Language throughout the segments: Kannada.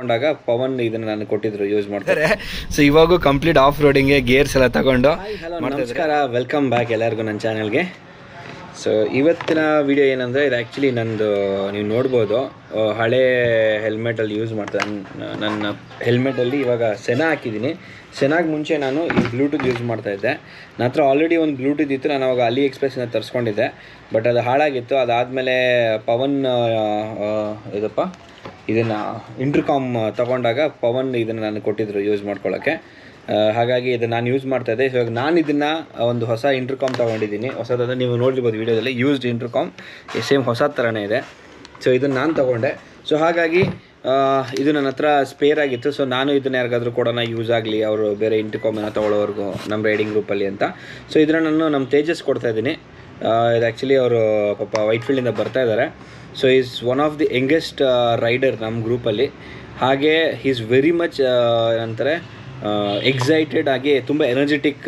ತಗೊಂಡಾಗ ಪವನ್ ಇದನ್ನ ನಾನು ಕೊಟ್ಟಿದ್ರು ಯೂಸ್ ಮಾಡ್ತಾರೆ ಸೊ ಇವಾಗೂ ಕಂಪ್ಲೀಟ್ ಆಫ್ ರೋಡಿಂಗ್ಗೆ ಗೇರ್ಸ್ ಎಲ್ಲ ತಗೊಂಡು ನಮಸ್ಕಾರ ವೆಲ್ಕಮ್ ಬ್ಯಾಕ್ ಎಲ್ಲರಿಗೂ ನನ್ನ ಚಾನಲ್ಗೆ ಸೊ ಇವತ್ತಿನ ವಿಡಿಯೋ ಏನಂದರೆ ಇದು ಆ್ಯಕ್ಚುಲಿ ನಂದು ನೀವು ನೋಡ್ಬೋದು ಆ, ಹಳೆ ಹೆಲ್ಮೆಟಲ್ಲಿ ಯೂಸ್ ಮಾಡ್ತಾರೆ ನನ್ನ- ನನ್ನ ಹೆಲ್ಮೆಟಲ್ಲಿ ಇವಾಗ ಸೆನಾ ಹಾಕಿದ್ದೀನಿ ಸೆನಾಗ್ ಮುಂಚೆ ನಾನು ಈ ಬ್ಲೂಟೂತ್ ಯೂಸ್ ಮಾಡ್ತಾ ಇದ್ದೆ ನನ್ನ ಹತ್ರ ಆಲ್ರೆಡಿ ಒಂದು ಬ್ಲೂಟೂತ್ ಇತ್ತು ನಾನು ಅವಾಗ ಅಲಿ ಎಕ್ಸ್ಪ್ರೆಸ್ನ ತರಿಸ್ಕೊಂಡಿದ್ದೆ ಬಟ್ ಅದು ಹಾಳಾಗಿತ್ತು ಅದಾದಮೇಲೆ ಪವನ್ ಆ, ಆ, ಇದಪ್ಪ ಇದನ್ನು ಇಂಟರ್ಕಾಮ್ ತಗೊಂಡಾಗ ಪವನ್ ಇದನ್ನು ನಾನು ಕೊಟ್ಟಿದ್ರು ಯೂಸ್ ಮಾಡ್ಕೊಳ್ಳೋಕ್ಕೆ ಆ, ಹಾಗಾಗಿ ಇದನ್ನು ನಾನು ಯೂಸ್ ಮಾಡ್ತಾ ಇದ್ದೆ ಸೊ ಇವಾಗ ನಾನು ಇದನ್ನು ಒಂದು ಹೊಸ ಇಂಟರ್ಕಾಮ್ ತೊಗೊಂಡಿದ್ದೀನಿ ಹೊಸದಾದ್ರೆ ನೀವು ನೋಡಿರ್ಬೋದು ವೀಡಿಯೋದಲ್ಲಿ ಯೂಸ್ಡ್ ಇಂಟರ್ಕಾಮ್ ಸೇಮ್ ಹೊಸ ಥರನೇ ಇದೆ ಸೊ ಇದನ್ನು ನಾನು ತೊಗೊಂಡೆ ಸೊ ಹಾಗಾಗಿ ಆ, ಇದು ನನ್ನ ಹತ್ರ ಸ್ಪೇರ್ ಆಗಿತ್ತು ಸೊ ನಾನು ಇದನ್ನು ಯಾರಿಗಾದ್ರೂ ಕೊಡೋಣ ಯೂಸ್ ಆಗಲಿ ಅವರು ಬೇರೆ ಇಂಟರ್ಕಾಮನ್ನು ತೊಗೊಳ್ಳೋವರೆಗೂ ನಮ್ಮ ರೈಡಿಂಗ್ ಗ್ರೂಪಲ್ಲಿ ಅಂತ ಸೊ ಇದನ್ನು ನಾನು ನಮ್ಮ ತೇಜಸ್ ಕೊಡ್ತಾ ಇದ್ದೀನಿ ಇದು ಆ್ಯಕ್ಚುಲಿ ಅವರು ಪಾಪ ವೈಟ್ ಫೀಲ್ಡಿಂದ ಬರ್ತಾ ಇದ್ದಾರೆ so is one of the youngest rider ನಮ್ಮ ಗ್ರೂಪಲ್ಲಿ ಹಾಗೆ ಈಸ್ ವೆರಿ ಮಚ್ ಏನಂತಾರೆ ಎಕ್ಸೈಟೆಡ್ ಆಗಿ ತುಂಬ ಎನರ್ಜೆಟಿಕ್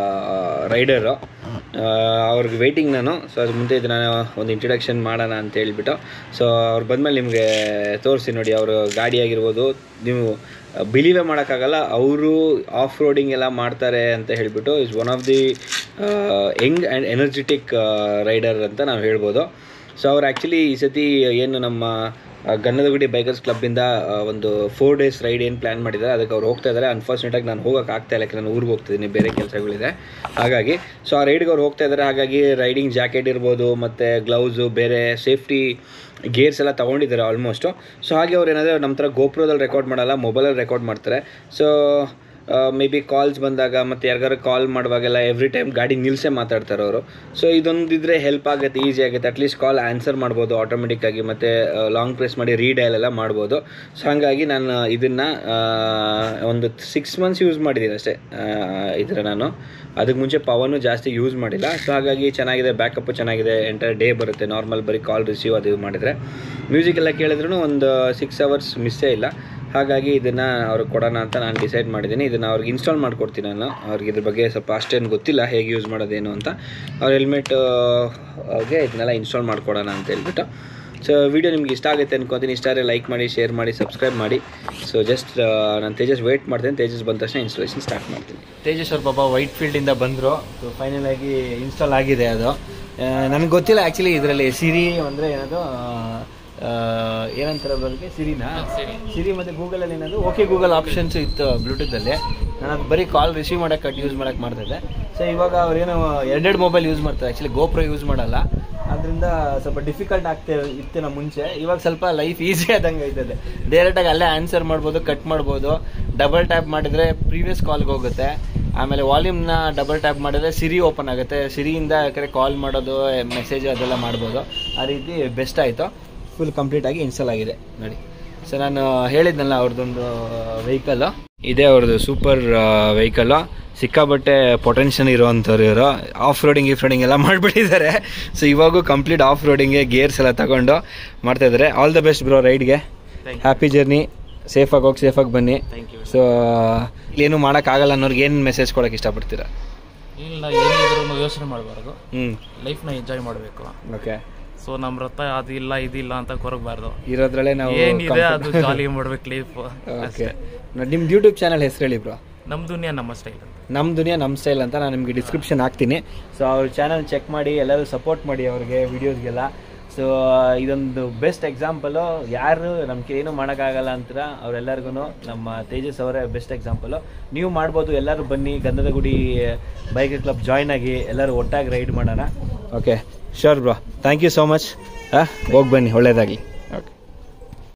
ರೈಡರು ಅವ್ರಿಗೆ ವೆಯ್ಟಿಂಗ್ ನಾನು ಸೊ ಅದ್ರ ಮುಂದೆ ಇದು ನಾನು ಒಂದು ಇಂಟ್ರಡಕ್ಷನ್ ಮಾಡೋಣ ಅಂತ ಹೇಳ್ಬಿಟ್ಟು ಸೊ ಅವ್ರು ಬಂದಮೇಲೆ ನಿಮಗೆ ತೋರಿಸಿ ನೋಡಿ ಅವರು ಗಾಡಿ ಆಗಿರ್ಬೋದು ನೀವು ಬಿಲೀವೇ ಮಾಡೋಕ್ಕಾಗಲ್ಲ ಅವರು ಆಫ್ ರೋಡಿಂಗ್ ಎಲ್ಲ ಮಾಡ್ತಾರೆ ಅಂತ ಹೇಳಿಬಿಟ್ಟು is one of the young and energetic rider ಅಂತ ನಾವು ಹೇಳ್ಬೋದು ಸೊ ಅವ್ರು ಆ್ಯಕ್ಚುಲಿ ಈ ಸತಿ ಏನು ನಮ್ಮ ಆ, ಗನ್ನದಗುಡಿ ಬೈಕರ್ಸ್ ಕ್ಲಬ್ಬಿಂದ ಆ, ಒಂದು ಫೋರ್ ಡೇಸ್ ರೈಡ್ ಏನು ಪ್ಲ್ಯಾನ್ ಮಾಡಿದ್ದಾರೆ ಅದಕ್ಕೆ ಅವ್ರು ಹೋಗ್ತಾ ಇದ್ದಾರೆ ಅನ್ಫಾರ್ಚುನೇಟಾಗಿ ನಾನು ಹೋಗೋಕೆ ಆಗ್ತಾ ಇಲ್ಲ ಯಾಕೆ ನಾನು ಊರಿಗೆ ಹೋಗ್ತಿದ್ದೀನಿ ಬೇರೆ ಕೆಲಸಗಳಿದೆ ಹಾಗಾಗಿ ಸೊ ಆ ರೈಡ್ಗೆ ಅವ್ರು ಹೋಗ್ತಾ ಇದ್ದಾರೆ ಹಾಗಾಗಿ ರೈಡಿಂಗ್ ಜಾಕೆಟ್ ಇರ್ಬೋದು ಮತ್ತು ಗ್ಲೌಸು ಬೇರೆ ಸೇಫ್ಟಿ ಗೇರ್ಸ್ ಎಲ್ಲ ತೊಗೊಂಡಿದ್ದಾರೆ ಆಲ್ಮೋಸ್ಟು ಸೊ ಹಾಗೆ ಅವ್ರು ಏನಾದರೂ ನಮ್ಮ ಥರ ಗೋಪ್ರೋದಲ್ಲಿ ರೆಕಾರ್ಡ್ ಮಾಡಲ್ಲ ಮೊಬೈಲಲ್ಲಿ ರೆಕಾರ್ಡ್ ಮಾಡ್ತಾರೆ ಸೊ ಮೇ ಬಿ ಕಾಲ್ಸ್ ಬಂದಾಗ ಮತ್ತು ಯಾರಿಗಾರು ಕಾಲ್ ಮಾಡುವಾಗೆಲ್ಲ ಎವ್ರಿ ಟೈಮ್ ಗಾಡಿ ನಿಲ್ಲಿಸೇ ಮಾತಾಡ್ತಾರೆ ಅವರು ಸೊ ಇದೊಂದಿದ್ರೆ ಹೆಲ್ಪ್ ಆಗುತ್ತೆ ಈಸಿ ಆಗುತ್ತೆ ಅಟ್ಲೀಸ್ಟ್ ಕಾಲ್ ಆನ್ಸರ್ ಮಾಡ್ಬೋದು ಆಟೋಮೆಟಿಕ್ಕಾಗಿ ಮತ್ತು ಲಾಂಗ್ ಪ್ರೆಸ್ ಮಾಡಿ ರೀಡೈಲ್ ಎಲ್ಲ ಮಾಡ್ಬೋದು ಸೊ ಹಾಗಾಗಿ ನಾನು ಇದನ್ನು ಒಂದು ಸಿಕ್ಸ್ ಮಂತ್ಸ್ ಯೂಸ್ ಮಾಡಿದ್ದೀನಿ ಅಷ್ಟೇ ಇದರ ನಾನು ಅದಕ್ಕೆ ಮುಂಚೆ ಪವನು ಜಾಸ್ತಿ ಯೂಸ್ ಮಾಡಿಲ್ಲ ಸೊ ಹಾಗಾಗಿ ಚೆನ್ನಾಗಿದೆ ಬ್ಯಾಕಪ್ಪು ಚೆನ್ನಾಗಿದೆ ಎಂಟರ್ ಡೇ ಬರುತ್ತೆ ನಾರ್ಮಲ್ ಬರೀ ಕಾಲ್ ರಿಸೀವ್ ಅದು ಮಾಡಿದರೆ ಮ್ಯೂಸಿಕ್ ಎಲ್ಲ ಕೇಳಿದ್ರೂ ಒಂದು ಸಿಕ್ಸ್ ಅವರ್ಸ್ ಮಿಸ್ಸೇ ಇಲ್ಲ ಹಾಗಾಗಿ ಇದನ್ನು ಅವ್ರಿಗೆ ಕೊಡೋಣ ಅಂತ ನಾನು ಡಿಸೈಡ್ ಮಾಡಿದ್ದೀನಿ ಇದನ್ನು ಅವ್ರಿಗೆ ಇನ್ಸ್ಟಾಲ್ ಮಾಡ್ಕೊಡ್ತೀನಿ ನಾನು ಅವ್ರಿಗೆ ಇದ್ರ ಬಗ್ಗೆ ಸ್ವಲ್ಪ ಅಷ್ಟೇನು ಗೊತ್ತಿಲ್ಲ ಹೇಗೆ ಯೂಸ್ ಮಾಡೋದೇನು ಅಂತ ಅವ್ರ ಹೆಲ್ಮೆಟ್ ಅವ್ರಿಗೆ ಇದನ್ನೆಲ್ಲ ಇನ್ಸ್ಟಾಲ್ ಮಾಡ್ಕೊಡೋಣ ಅಂತ ಹೇಳ್ಬಿಟ್ಟು ಸೊ ವಿಡಿಯೋ ನಿಮ್ಗೆ ಇಷ್ಟ ಆಗುತ್ತೆ ಅನ್ಕೊತೀನಿ ಇಷ್ಟ ಆದರೆ ಲೈಕ್ ಮಾಡಿ ಶೇರ್ ಮಾಡಿ ಸಬ್ಸ್ಕ್ರೈಬ್ ಮಾಡಿ ಸೊ ಜಸ್ಟ್ ನಾನು ತೇಜಸ್ ವೆಯ್ಟ್ ಮಾಡ್ತೀನಿ ತೇಜಸ್ ಬಂದ ತಕ್ಷಣ ಇನ್ಸ್ಟಾಲೇಷನ್ ಸ್ಟಾರ್ಟ್ ಮಾಡ್ತೀನಿ ತೇಜಸ್ ಅವ್ರ ಪಾಪ ವೈಟ್ ಫೀಲ್ಡಿಂದ ಬಂದರು ಸೊ ಫೈನಲ್ ಆಗಿ ಇನ್ಸ್ಟಾಲ್ ಆಗಿದೆ ಅದು ನನಗೆ ಗೊತ್ತಿಲ್ಲ ಆ್ಯಕ್ಚುಲಿ ಇದರಲ್ಲಿ ಸಿರಿ ಅಂದರೆ ಏನದು ಆ, ಏನಂತಾರೆ ಬರೋದಕ್ಕೆ ಸಿರಿನಾ ಸಿರಿ ಮತ್ತು ಗೂಗಲಲ್ಲಿ ಏನದು ಓಕೆ ಗೂಗಲ್ ಆಪ್ಷನ್ಸ್ ಇತ್ತು ಬ್ಲೂಟೂತಲ್ಲಿ ನಾನು ಅದು ಬರೀ ಕಾಲ್ ರಿಸೀವ್ ಮಾಡೋಕ್ಕೆ ಕಟ್ ಯೂಸ್ ಮಾಡೋಕ್ಕೆ ಮಾಡ್ತಿದ್ದೆ ಸೊ ಇವಾಗ ಅವ್ರೇನು ಎರಡೆರಡು ಮೊಬೈಲ್ ಯೂಸ್ ಮಾಡ್ತಾರೆ ಆ್ಯಕ್ಚುಲಿ ಗೋಪ್ರೋ ಯೂಸ್ ಮಾಡಲ್ಲ ಅದರಿಂದ ಸ್ವಲ್ಪ ಡಿಫಿಕಲ್ಟ್ ಆಗ್ತಾ ಇತ್ತು ನಮ್ಮ ಮುಂಚೆ ಇವಾಗ ಸ್ವಲ್ಪ ಲೈಫ್ ಈಸಿ ಆದಂಗೆ ಆಯ್ತದೆ ಡೈರೆಕ್ಟಾಗಿ ಅಲ್ಲೇ ಆನ್ಸರ್ ಮಾಡ್ಬೋದು ಕಟ್ ಮಾಡ್ಬೋದು ಡಬಲ್ ಟ್ಯಾಪ್ ಮಾಡಿದರೆ ಪ್ರೀವಿಯಸ್ ಕಾಲ್ಗೆ ಹೋಗುತ್ತೆ ಆಮೇಲೆ ವಾಲ್ಯೂಮ್ನ ಡಬಲ್ ಟ್ಯಾಪ್ ಮಾಡಿದ್ರೆ ಸಿರಿ ಓಪನ್ ಆಗುತ್ತೆ ಸಿರಿಯಿಂದ ಕರೆ ಕಾಲ್ ಮಾಡೋದು ಮೆಸೇಜ್ ಅದೆಲ್ಲ ಮಾಡ್ಬೋದು ಆ ರೀತಿ ಬೆಸ್ಟ್ ಆಯಿತು ಫುಲ್ ಕಂಪ್ಲೀಟ್ ಆಗಿ ಇನ್ಸ್ಟಾಲ್ ಆಗಿದೆ ನೋಡಿ ಸೊ ನಾನು ಹೇಳಿದ್ನಲ್ಲ ಅವ್ರದ್ದೊಂದು ವೆಹಿಕಲ್ ಇದೇ ಅವ್ರದ್ದು ಸೂಪರ್ ವೆಹಿಕಲ್ ಸಿಕ್ಕಾಬಟ್ಟೆ ಪೊಟೆನ್ಷಿಯಲ್ ಇರೋವಂಥವ್ರು ಇವರು ಆಫ್ ರೋಡಿಂಗ್ ಈಫ್ ರೋಡಿಂಗ್ ಎಲ್ಲ ಮಾಡಿಬಿಟ್ಟಿದ್ದಾರೆ ಸೊ ಇವಾಗೂ ಕಂಪ್ಲೀಟ್ ಆಫ್ ರೋಡಿಂಗ್ಗೆ ಗೇರ್ಸ್ ಎಲ್ಲ ತಗೊಂಡು ಮಾಡ್ತಾ ಇದ್ದಾರೆ ಆಲ್ ದ ಬೆಸ್ಟ್ ಬ್ರೋ ರೈಡ್ಗೆ ಹ್ಯಾಪಿ ಜರ್ನಿ ಸೇಫಾಗಿ ಹೋಗಿ ಸೇಫಾಗಿ ಬನ್ನಿ ಸೊ ಏನು ಮಾಡೋಕ್ಕಾಗಲ್ಲ ಅನ್ನೋರ್ಗೆ ಏನು ಮೆಸೇಜ್ ಕೊಡೋಕೆ ಇಷ್ಟಪಡ್ತೀರಾ ಇಲ್ಲ ಏನಿದ್ರು ಯೋಚನೆ ಮಾಡಬಾರ್ದು ಹ್ಞೂ ಲೈಫ್ನ ಎಂಜಾಯ್ ಮಾಡಬೇಕು ಓಕೆ ಸೊ ನಮ್ಮ ರಥ ಅದಿಲ್ಲ ಇದಿಲ್ಲ ಅಂತ ಕೊರಗಬಾರ್ದು ಇರೋದ್ರಲ್ಲೇ ನಾವು ಏನಿದೆ ಅದು ಜಾಲಿ ಮಾಡ್ಬೇಕು ಲೈಫ್ ಓಕೆ ನಿಮ್ಮ ಯೂಟ್ಯೂಬ್ ಚಾನಲ್ ಹೆಸರು ಹೇಳಿ ಬ್ರೋ ನಮ್ಮ ದುನಿಯಾ ನಮ್ಮ ಸ್ಟೈಲ್ ಅಂತ ನಮ್ಮ ದುನಿಯಾ ನಮ್ಮ ಸ್ಟೈಲ್ ಅಂತ ನಾನು ನಿಮಗೆ ಡಿಸ್ಕ್ರಿಪ್ಷನ್ ಹಾಕ್ತೀನಿ ಸೊ ಅವ್ರ ಚಾನಲ್ ಚೆಕ್ ಮಾಡಿ ಎಲ್ಲರೂ ಸಪೋರ್ಟ್ ಮಾಡಿ ಅವ್ರಿಗೆ ವೀಡಿಯೋಸ್ಗೆಲ್ಲ ಸೊ ಇದೊಂದು ಬೆಸ್ಟ್ ಎಕ್ಸಾಂಪಲು ಯಾರು ನಮ್ಗೆ ಏನು ಮಾಡೋಕ್ಕಾಗಲ್ಲ ಅಂತೀರ ಅವರೆಲ್ಲರಿಗೂ ನಮ್ಮ ತೇಜಸ್ ಅವರೇ ಬೆಸ್ಟ್ ಎಕ್ಸಾಂಪಲು ನೀವು ಮಾಡ್ಬೋದು ಎಲ್ಲರೂ ಬನ್ನಿ ಗಂಧದ ಗುಡಿ ಬೈಕ್ ಕ್ಲಬ್ ಜಾಯ್ನ್ ಆಗಿ ಎಲ್ಲರೂ ಒಟ್ಟಾಗಿ ರೈಡ್ ಮಾಡೋಣ okay sure bro thank you so much ಹಾಂ ಹೋಗಿ ಬನ್ನಿ ಒಳ್ಳೇದಾಗಲಿ